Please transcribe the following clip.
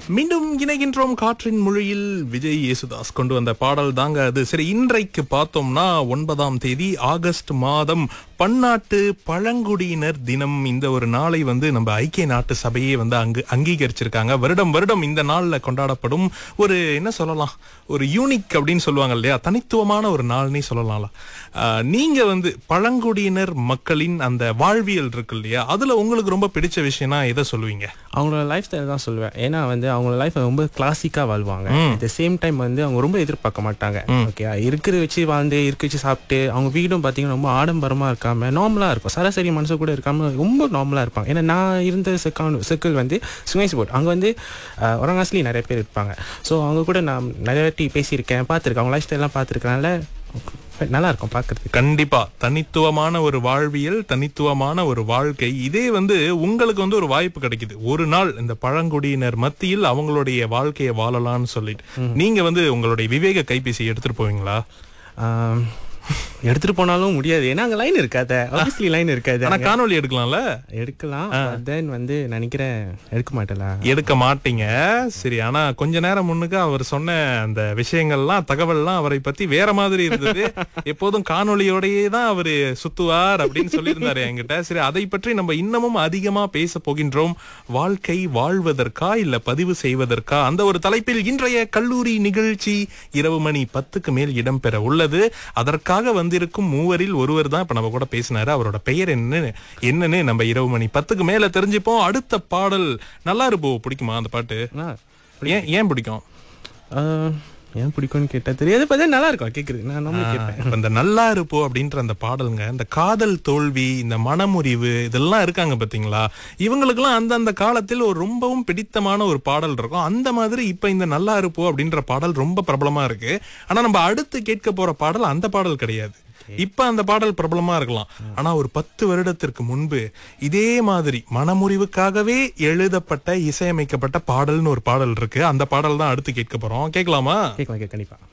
மீண்டும் இணைகின்றோம் காற்றின் மொழியில் விஜய் யேசுதாஸ் கொண்டு வந்த பாடல் தாங்க அது சரி இன்றைக்கு பார்த்தோம்னா ஒன்பதாம் தேதி ஆகஸ்ட் மாதம் பன்னாட்டு பழங்குடியினர் தினம் இந்த ஒரு நாளை வந்து நம்ம ஐக்கிய நாட்டு சபையே வந்து அங்கு அங்கீகரிச்சிருக்காங்க வருடம் வருடம் இந்த நாள்ல கொண்டாடப்படும் ஒரு என்ன சொல்லலாம் ஒரு யூனிக் அப்படின்னு சொல்லுவாங்க இல்லையா தனித்துவமான ஒரு நாள்னே சொல்லலாம்ல ஆஹ், நீங்க வந்து பழங்குடியினர் மக்களின் அந்த வாழ்வியல் இருக்கு இல்லையா அதுல உங்களுக்கு ரொம்ப பிடிச்ச விஷயம்னா எதை சொல்லுவீங்க அவங்களோட லைஃப் ஸ்டைல் தான் சொல்லுவேன் ஏன்னா வந்து அவங்களோட லைஃப் ரொம்ப கிளாசிக்காக வாழ்வாங்க அட் த சேம் டைம் வந்து அவங்க ரொம்ப எதிர்பார்க்க மாட்டாங்க ஓகே இருக்கிற வச்சு வாழ்ந்து இருக்க வச்சு சாப்பிட்டு அவங்க வீடும் பார்த்தீங்கன்னா ரொம்ப ஆடம்பரமா இருக்காம நார்மலாக இருக்கும் சராசரி மனசு கூட இருக்காம ரொம்ப நார்மலாக இருப்பாங்க ஏன்னா நான் இருந்த செக்கான் சர்க்கிள் வந்து சுமேஷ் போட் அங்கே வந்து ஒரங்காஸ்லி நிறைய பேர் இருப்பாங்க ஸோ அவங்க கூட நான் நிறைய வாட்டி பேசியிருக்கேன் பார்த்துருக்கேன் அவங்க லைஃப் ஸ்டைல்லாம் பார்த்துருக்கனால நல்லா இருக்கும் பார்க்கறதுக்கு கண்டிப்பா தனித்துவமான ஒரு வாழ்வியல் தனித்துவமான ஒரு வாழ்க்கை இதே வந்து உங்களுக்கு வந்து ஒரு வாய்ப்பு கிடைக்குது ஒரு நாள் இந்த பழங்குடியினர் மத்தியில் அவங்களுடைய வாழ்க்கையை வாழலாம்னு சொல்லிட்டு நீங்க வந்து உங்களுடைய விவேக கைபேசி எடுத்துட்டு போவீங்களா ஆம், எடுத்துட்டு போனாலும் முடியாது ஏன்னா அங்கே லைன் இருக்காத ஆப்வியஸ்லி லைன் இருக்காது ஆனா காணொளி எடுக்கலாம்ல எடுக்கலாம் தென் வந்து நினைக்கிறேன் எடுக்க மாட்டேல எடுக்க மாட்டீங்க சரி ஆனா கொஞ்ச நேரம் முன்னுக்கு அவர் சொன்ன அந்த விஷயங்கள்லாம் தகவல்லாம் அவரை பத்தி வேற மாதிரி இருந்தது எப்போதும் காணொளியோடயே தான் அவரு சுத்துவார் அப்படின்னு சொல்லியிருந்தாரு என்கிட்ட சரி அதை பற்றி நம்ம இன்னமும் அதிகமா பேச போகின்றோம் வாழ்க்கை வாழ்வதற்கா இல்ல பதிவு செய்வதற்கா அந்த ஒரு தலைப்பில் இன்றைய கல்லூரி நிகழ்ச்சி இரவு மணி பத்துக்கு மேல் இடம்பெற உள்ளது அதற்காக வந்திருக்கும் மூவரில் ஒருவர் தான் இப்ப நம்ம கூட பேசினாரு அவரோட பெயர் என்னன்னு என்னன்னு நம்ம இரவு மணி பத்துக்கு மேல தெரிஞ்சுப்போம் அடுத்த பாடல் நல்லா இருப்போ பிடிக்குமா அந்த பாட்டு ஆ, ஏன் ஏன் பிடிக்கும் ஆ, ஏன் பிடிக்கும்னு கேட்டா தெரியாது பார்த்தா நல்லா இருக்கும் கேட்குறது நான் நம்ம கேட்பேன் இப்ப இந்த நல்லா இருப்போ அப்படின்ற அந்த பாடலுங்க இந்த காதல் தோல்வி இந்த மனமுறிவு இதெல்லாம் இருக்காங்க பாத்தீங்களா இவங்களுக்கெல்லாம் அந்தந்த காலத்தில் ஒரு ரொம்பவும் பிடித்தமான ஒரு பாடல் இருக்கும் அந்த மாதிரி இப்ப இந்த நல்லா இருப்போ அப்படின்ற பாடல் ரொம்ப பிரபலமா இருக்கு ஆனா நம்ம அடுத்து கேட்க போற பாடல் அந்த பாடல் கிடையாது இப்ப அந்த பாடல் பிரபலமா இருக்கலாம் ஆனா ஒரு பத்து வருடத்திற்கு முன்பு இதே மாதிரி மனமுறிவுக்காகவே எழுதப்பட்ட இசையமைக்கப்பட்ட பாடல்னு ஒரு பாடல் இருக்கு அந்த பாடல் தான் அடுத்து கேட்க போறோம் கேட்கலாமா கேட்கலாம் கேட்க கண்டிப்பா